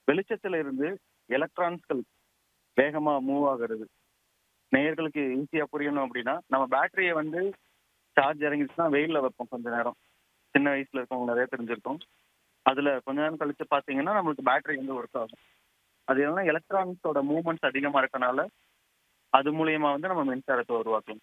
வெளிச்சத்துல இருந்து எலக்ட்ரான்ஸ்கள் வேகமா மூவ் ஆகுறது நேயர்களுக்கு ஈஸியா புரியணும் அப்படின்னா நம்ம பேட்டரியை வந்து சார்ஜ் இறங்கிச்சுன்னா வெயில்ல வைப்போம் கொஞ்ச நேரம் சின்ன வயசுல இருக்கவங்க நிறைய தெரிஞ்சிருக்கும் அதுல கொஞ்ச நேரம் கழிச்சு பாத்தீங்கன்னா நம்மளுக்கு பேட்டரி வந்து ஒர்க் ஆகும் அது எல்லாம் எலக்ட்ரானிக்ஸோட மூவ்மெண்ட்ஸ் அதிகமா இருக்கனால அது மூலியமா வந்து நம்ம மின்சாரத்தை உருவாக்கலாம்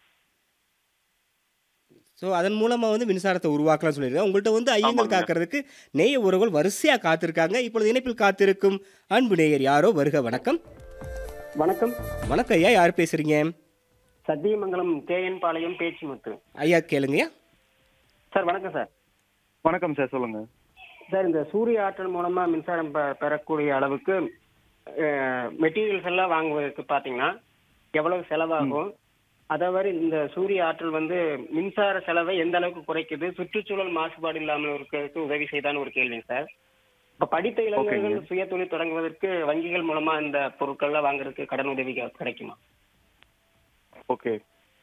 ஸோ அதன் மூலமாக வந்து மின்சாரத்தை உருவாக்கலாம்னு சொல்லியிருக்காங்க உங்கள்கிட்ட வந்து ஐயங்கள் ஆமாங்க. காக்கிறதுக்கு நேய உறவுகள் வரிசையாக காத்திருக்காங்க இப்பொழுது இணைப்பில் காத்திருக்கும் அன்பு நேயர் யாரோ வருக வணக்கம் வணக்கம் வணக்கம் ஐயா யார் பேசுறீங்க சத்தியமங்கலம் கேஎன் பாளையம் பேச்சுமுத்து ஐயா கேளுங்கய்யா சார் வணக்கம் சார் வணக்கம் சார் சொல்லுங்க சார் இந்த சூரிய ஆற்றல் மூலமா மின்சாரம் பெ- பெறக்கூடிய அளவுக்கு மெட்டீரியல்ஸ் எல்லாம் வாங்குவதற்கு பார்த்தீங்கன்னா எவ்வளவு செலவாகும் அதாவது இந்த சூரிய ஆற்றல் வந்து மின்சார செலவை எந்த அளவுக்கு குறைக்குது சுற்றுச்சூழல் மாசுபாடு இல்லாமல் இருக்கிறதுக்கு உதவி செய்தான்னு ஒரு கேள்விங்க சார் இப்ப படித்த இளைஞர்கள் ஓகேங்க. சுய தொழில் தொடங்குவதற்கு வங்கிகள் மூலமா இந்த பொருட்கள்லாம் வாங்குறதுக்கு கடன் உதவி க- கிடைக்குமா ஓகே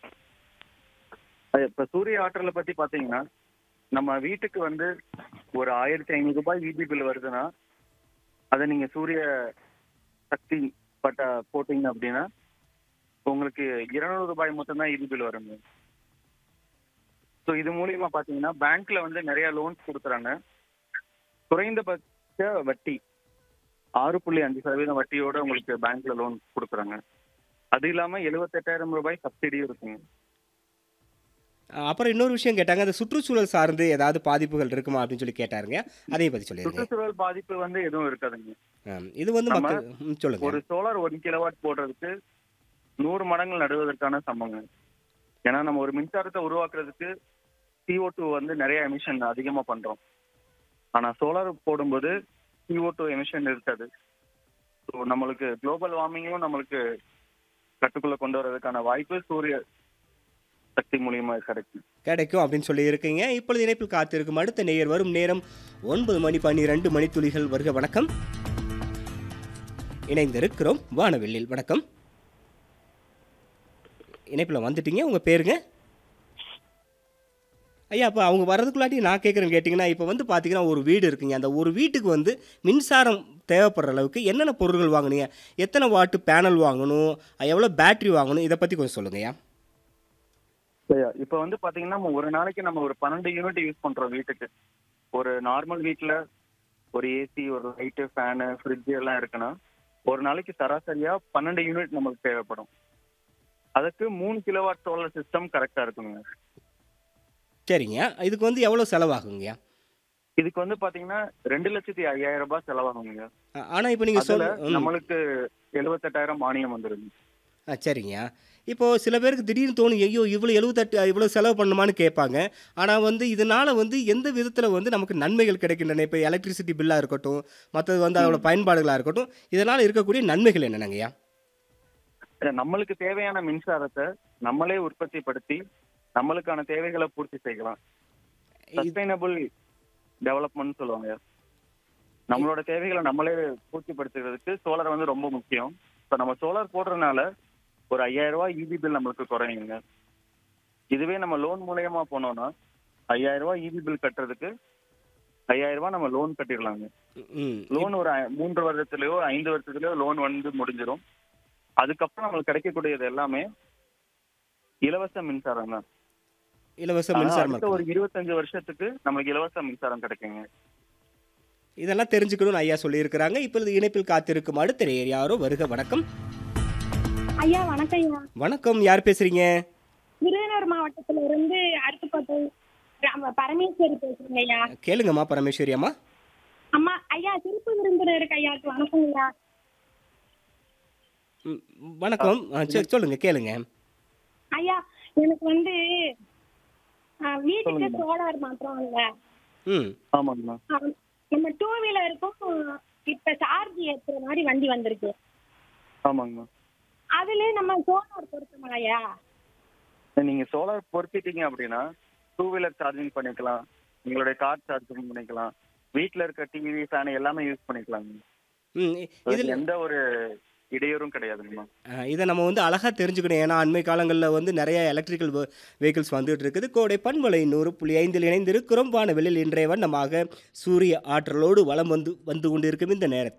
இப்ப சூரிய ஆற்றலை பத்தி பாத்தீங்கன்னா நம்ம வீட்டுக்கு வந்து ஒரு ஆயிரத்தி ஐநூறு ரூபாய் இபி பில் வருதுன்னா அதை நீங்க சூரிய சக்தி பட்ட போட்டீங்க அப்படின்னா உங்களுக்கு இருநூறு ரூபாய் மட்டும்தான் இபி பில் வருங்க ஸோ இது மூலியமா பாத்தீங்கன்னா பேங்க்ல வந்து நிறைய லோன்ஸ் கொடுக்குறாங்க குறைந்தபட்ச வட்டி ஆறு புள்ளி அஞ்சு சதவீதம் வட்டியோட உங்களுக்கு பேங்க்ல லோன் கொடுக்குறாங்க அது இல்லாம எழுபத்தெட்டாயிரம் ரூபாய் சப்சிடியும் இருக்குங்க அஹ் அப்புறம் இன்னொரு விஷயம் கேட்டாங்க அந்த சுற்றுச்சூழல் சார்ந்து ஏதாவது பாதிப்புகள் இருக்குமா அப்படின்னு சொல்லி கேட்டாருங்க அதையும் பற்றி சொல்லிடுங்க சுற்றுச்சூழல் பாதிப்பு வந்து எதுவும் இருக்காதுங்க ஆம், இது வந்து நம்ம மக்கள் ம், சொல்லுங்க ஒரு சோலார் ஒன் கிலோவாட் போடுறதுக்கு நூறு மடங்கு நடுவதற்கான சமங்க ஏன்னா நம்ம ஒரு மின்சாரத்தை உருவாக்குறதுக்கு CO2 டூ வந்து நிறைய எமிஷன் அதிகமா பண்றோம் ஆனா சோலார் போடும்போது CO2 டூ எமிஷன் இருக்காது ஸோ நம்மளுக்கு குளோபல் வார்மிங்கும் நம்மளுக்கு கட்டுக்குள்ள கொண்டு வர்றதுக்கான வாய்ப்பு சூரிய சக்தி மூலியமா கிடைக்கும் கிடைக்கும் அப்படின்னு சொல்லி இருக்கீங்க இப்பொழுது இணைப்பில் காத்திருக்கும் அடுத்த நேயர் வரும் நேரம் ஒன்பது மணி பன்னிரெண்டு மணித்துளிகள் வருக வணக்கம் இணைந்திருக்கிறோம் வானவில்லில் வணக்கம் இணைப்பில் வந்துட்டீங்க உங்கள் பேருங்க ஐயா அப்போ அவங்க வர்றதுக்குள்ளாட்டி நான் கேட்குறேன் கேட்டிங்கன்னா இப்போ வந்து பார்த்தீங்கன்னா ஒரு வீடு இருக்குங்க அந்த ஒரு வீட்டுக்கு வந்து மின்சாரம் தேவைப்படுற அளவுக்கு என்னென்ன பொருட்கள் வாங்குனீங்க எத்தனை வாட்டு பேனல் வாங்கணும் எவ்வளோ பேட்டரி வாங்கணும் இதை பற்றி கொஞ்சம் சொல்லுங்கய்யா சரியா இப்ப வந்து பாத்தீங்கன்னா நம்ம ஒரு நாளைக்கு நம்ம ஒரு பன்னெண்டு யூனிட் யூஸ் பண்றோம் வீட்டுக்கு ஒரு நார்மல் வீட்ல ஒரு ஏசி ஒரு லைட்டு ஃபேனு ஃப்ரிட்ஜ் எல்லாம் இருக்குன்னா ஒரு நாளைக்கு சராசரியா பன்னெண்டு யூனிட் நமக்கு தேவைப்படும் அதுக்கு மூணு கிலோவாட் சோலார் சிஸ்டம் கரெக்டா இருக்குங்க சரிங்க இதுக்கு வந்து எவ்வளோ செலவாகுங்கய்யா இதுக்கு வந்து பாத்தீங்கன்னா ரெண்டு லட்சத்தி ஐயாயிரம் ரூபாய் செலவாகுங்க ஆ- ஆனா இப்போ நீங்க அதுல சொல்ல ம். நம்மளுக்கு எழுபத்தெட்டாயிரம் மானியம் வந்துருங்க ஆ சரிங்க இப்போ சில பேருக்கு திடீர்னு தோணும் ஐயோ இவ்வளோ எழுபத்தெட்டு இவ்வளோ செலவு பண்ணுமான்னு கேட்பாங்க ஆனால் வந்து இதனால வந்து எந்த விதத்தில் வந்து நமக்கு நன்மைகள் கிடைக்கின்றன இப்போ எலக்ட்ரிசிட்டி பில்லாக இருக்கட்டும் மற்றது வந்து அதோட பயன்பாடுகளாக இருக்கட்டும் இதனால் இருக்கக்கூடிய நன்மைகள் என்னென்னங்கய்யா இல்ல, நம்மளுக்கு தேவையான மின்சாரத்தை நம்மளே உற்பத்தி படுத்தி நம்மளுக்கான தேவைகளை பூர்த்தி செய்யலாம் சஸ்டைனபிள் டெவலப்மெண்ட் சொல்லுவாங்க நம்மளோட தேவைகளை நம்மளே பூர்த்திப்படுத்துறதுக்கு சோலார் வந்து ரொம்ப முக்கியம் இப்போ நம்ம சோலார் போடுறதுனால ஒரு ஐயாயிரம் ரூபாய் இபி பில் நம்மளுக்கு குறையுங்க இதுவே நம்ம லோன் மூலியமா போனோம்னா ஐயாயிரம் ரூபாய் இபி பில் கட்டுறதுக்கு ஐயாயிரம் ரூபாய் நம்ம லோன் கட்டிடலாங்க ம் லோன் ஒரு ஐ- மூன்று வருடத்துலயோ ஐந்து வருஷத்துலயோ லோன் வந்து முடிஞ்சிரும் அதுக்கப்புறம் நம்மளுக்கு கிடைக்கக்கூடியது எல்லாமே இலவச மின்சாரம் தான் இலவச ஆனா, மின்சாரம் அடுத்த ஒரு இருபத்தஞ்சு வருஷத்துக்கு நமக்கு இலவச மின்சாரம் கிடைக்குங்க இதெல்லாம் தெரிஞ்சுக்கணும்னு ஐயா சொல்லியிருக்கிறாங்க இப்பொழுது இணைப்பில் காத்திருக்கும் அடுத்த நேயர் யாரோ வருக வணக்கம் ஐயா வணக்கம் ஐயா வணக்கம் யார் பேசுறீங்க விருதுநகர் மாவட்டத்துல இருந்து அருப்புக்கோட்டை கிராம பரமேஸ்வரி பேசுறேங்க ஐயா கேளுங்கம்மா பரமேஸ்வரி அம்மா அம்மா ஐயா சிறப்பு விருந்தினருக்கு ஐயாக்கு வணக்கம் ஐயா ம், வணக்கம் ஆ, சரி, சொல்லுங்க கேளுங்க ஐயா எனக்கு வந்து ஆ, வீட்டுக்கு சொல்லுங்கம்மா. சோலார் மாத்திரம் இல்ல ம் ஆமாங்கண்ணா ஆ, நம்ம டூ வீலருக்கும் இப்ப சார்ஜ் ஏத்துற மாதிரி வண்டி வந்திருக்கு ஆமாங்கண்ணா அதுல நம்ம சோலார் பொருத்தமா ஐயா நீங்க சோலார் பொருத்திட்டீங்க அப்படின்னா டூ வீலர் சார்ஜிங் பண்ணிக்கலாம் உங்களுடைய கார் சார்ஜிங் பண்ணிக்கலாம் வீட்ல இருக்க டிவி ஃபேன் எல்லாமே யூஸ் பண்ணிக்கலாங்க ம் அதுக்கு இதில் எந்த ஒரு இடையூறும் கிடையாதுங்கம்மா ஆ, இதை நம்ம வந்து அழகாக தெரிஞ்சுக்கணும் ஏன்னா அண்மை காலங்களில் வந்து நிறைய எலக்ட்ரிக்கல் வெஹிக்கிள்ஸ் வந்துட்டு இருக்குது கோடை பண்பலை நூறு புள்ளி ஐந்தில் இணைந்திருக்கிறோம் வானவெளியில் இன்றைய வண்ணமாக சூரிய ஆற்றலோடு வலம் வந்து வந்து கொண்டிருக்கும் இந்த நேரத்தில்